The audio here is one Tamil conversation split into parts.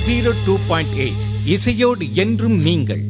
ஜீரோ டூ பாயிண்ட் எயிட் இசையோடு என்றும் நீங்கள்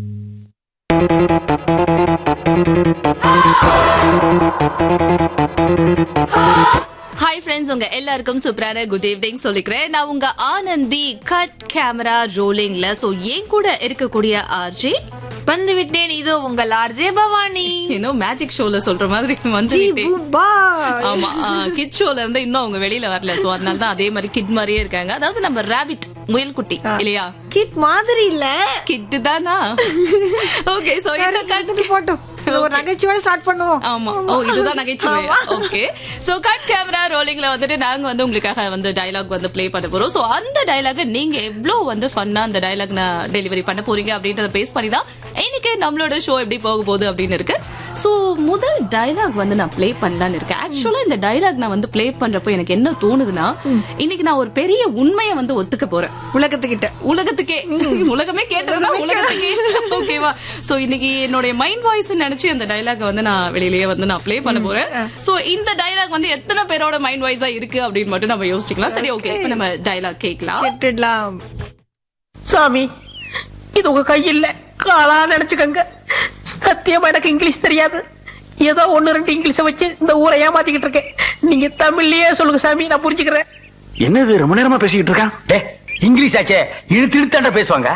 ஹாய் ஃப்ரெண்ட்ஸ் உங்க எல்லாருக்கும் சூப்பரான குட் ஈவினிங் சொல்லிக்கிறேன் நான் உங்க ஆனந்தி கட் கேமரா ரோலிங்ல சோ என் கூட இருக்கக்கூடிய ஆர்ஜி வந்து விட்டேன் இதோ உங்கள் ஆர்ஜே பவானி இன்னும் மேஜிக் ஷோல சொல்ற மாதிரி வந்து ஜி விட்டேன். பூபாய். ஆமா கிட் ஷோல இருந்து இன்னும் அவங்க வெளியில வரல சோ அதனால தான் அதே மாதிரி கிட் மாதிரியே இருக்காங்க அதாவது நம்ம ராபிட் முயல் குட்டி இல்லையா கிட் மாதிரி இல்ல கிட் தானா ஓகே சோ இந்த சரி, கட் இருந்துட்டு போட்டோம் இது ஒரு நகைச்சுவோட ஸ்டார்ட் பண்ணுவோம் ஆமா ஓ இதுதான் நகைச்சுவை ஓகே சோ கட் கேமரா ரோலிங்ல வந்துட்டு நாங்க வந்து உங்களுக்காக வந்து டயலாக் வந்து ப்ளே பண்ண போறோம் சோ அந்த டயலாக் நீங்க எவ்வளவு வந்து ஃபன்னா அந்த டயலாக் நான் டெலிவரி பண்ண போறீங்க அப்படின்றத பேஸ் பண்ணி தான் இன்னைக்கு நம்மளோட ஷோ எப்படி போக போகுது அப்படின்னு இருக்கு சோ முதல் டயலாக் வந்து நான் ப்ளே பண்ணலாம்னு இருக்கேன் ஆக்சுவலா இந்த டயலாக் நான் வந்து ப்ளே பண்றப்போ எனக்கு என்ன தோணுதுன்னா இன்னைக்கு நான் ஒரு பெரிய உண்மையை வந்து ஒத்துக்க போறேன் உலகத்துக்கிட்ட உலகத்துக்கே உலகமே கேட்டதுன்னா உலகத்துக்கே ஓகேவா சோ இன்னைக்கு என்னுடைய மைண்ட் வாய்ஸ் நினைச்சு அந்த டயலாக் வந்து நான் வெளியிலேயே வந்து நான் ப்ளே பண்ண போறேன் சோ இந்த டயலாக் வந்து எத்தனை பேரோட மைண்ட் வாய்ஸா இருக்கு அப்படின்னு மட்டும் நம்ம யோசிச்சுக்கலாம் சரி ஓகே இப்ப நம்ம டயலாக் கேட்கலாம் கேட்டுடலாம் சாமி இது உங்க கையில் காலா நினைச்சுக்கங்க சத்தியமா எனக்கு இங்கிலீஷ் தெரியாது ஏதோ ஒண்ணு ரெண்டு இங்கிலீஷ வச்சு இந்த ஊரை ஏமாத்திக்கிட்டு இருக்கேன் நீங்க தமிழ்லயே சொல்லுங்க சாமி நான் புரிஞ்சுக்கிறேன் என்னது ரொம்ப நேரமா பேசிக்கிட்டு இருக்கான் டே இங்கிலீஷ் ஆச்சே இழுத்து இழுத்தாண்ட பேசுவாங்க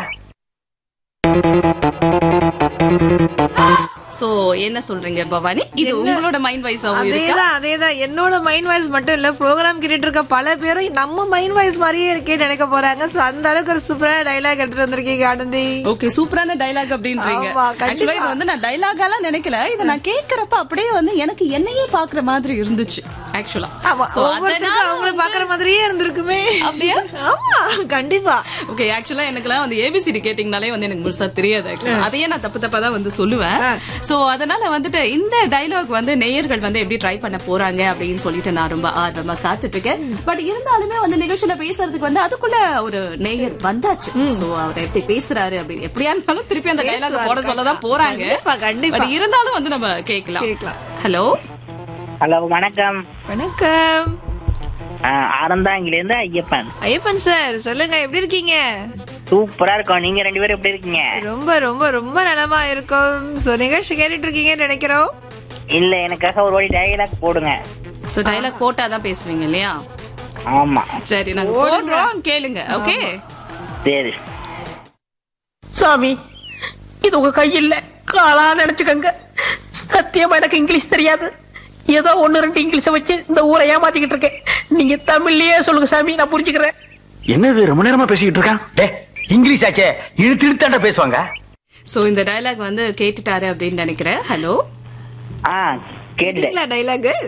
சோ என்ன சொல்றீங்க பவானி இது உங்களோட மைண்ட் வாய்ஸாவும் இருக்கா அதேதான் அதேதான் என்னோட மைண்ட் வாய்ஸ் மட்டும் இல்ல ப்ரோக்ராம் கேட்டுட்டு இருக்க பல பேரும் நம்ம மைண்ட் வாய்ஸ் மாதிரியே இருக்கேன்னு நினைக்க போறாங்க சோ அந்த அளவுக்கு ஒரு சூப்பரான டைலாக் எடுத்துட்டு வந்திருக்கீங்க ஆனந்தி ஓகே சூப்பரான டைலாக் அப்படின்றீங்க ஆமா, கண்டிப்பா. ஆக்சுவலா இது வந்து நான் டைலாகாலாம் நினைக்கல இத நான் கேக்குறப்ப அப்படியே வந்து எனக்கு என்னையே பாக்குற மாதிரி இருந்துச்சு ஆக்சுவலா ஆமா So, ஒவ்வொருத்தருக்கும் அதனால அவங்கள பாக்குற மாதிரியே இருந்திருக்குமே அப்படியா? ஆமா கண்டிப்பா ஓகே ஆக்சுவலா எனக்குலாம் வந்து ஏபிசிடி கேட்டிங்கனாலே வந்து எனக்கு முழுசா தெரியாது actually. அதையே நான் தப்பு தப்பா தான் வந்து சொல்லுவேன் சோ அதனால வந்துட்டு இந்த டைலாக் வந்து நேயர்கள் வந்து எப்படி ட்ரை பண்ண போறாங்க அப்படின்னு சொல்லிட்டு நான் ரொம்ப ஆர்வமா காத்துட்டு இருக்கேன் பட் இருந்தாலுமே வந்து நிகழ்ச்சியில பேசுறதுக்கு வந்து அதுக்குள்ள ஒரு நேயர் வந்தாச்சு சோ அவர் எப்படி பேசுறாரு அப்படி எப்படியா இருந்தாலும் திருப்பி அந்த டைலாக் போட சொல்லதான் போறாங்க கண்டிப்பா, கண்டிப்பா. பட் இருந்தாலும் வந்து நம்ம கேட்கலாம் கேட்கலாம். ஹலோ ஹலோ வணக்கம் வணக்கம் ஆஹ் ஆனந்தாங்கிலேருந்து ஐயப்பன் ஐயப்பன் சார் சொல்லுங்க எப்படி இருக்கீங்க சூப்பரா இருக்கோம் நீங்க ரெண்டு பேரும் எப்படி இருக்கீங்க ரொம்ப ரொம்ப ரொம்ப நலமா இருக்கும் சோ நிகழ்ச்சி கேட்டுட்டு இருக்கீங்கன்னு நினைக்கிறோம் இல்ல எனக்காக ஒரு வாட்டி டயலாக் போடுங்க சோ டைலாக் போட்டாதான் பேசுவீங்க இல்லையா ஆமா சரி நாங்க போடுறோம் கேளுங்க ஓகே சரி சாமி இது உங்க கையில் காலா நினைச்சுக்கங்க சத்தியமா எனக்கு இங்கிலீஷ் தெரியாது ஏதோ ஒண்ணு ரெண்டு இங்கிலீஷ வச்சு இந்த ஊரை ஏமாத்திக்கிட்டு இருக்கேன் நீங்க தமிழ்லயே சொல்லுங்க சாமி நான் புரிஞ்சுக்கிறேன் என்னது ரொம்ப நேரமா பேசிக்கிட்டு இருக்கான் டே இங்கிலீஷ் ஆச்சே இழுத்து இழுத்தாண்ட பேசுவாங்க சோ இந்த டயலாக் வந்து கேட்டுட்டாரு அப்படின்னு நினைக்கிறேன் ஹலோ ஆ கேட்டுட்டேன் டைலாக்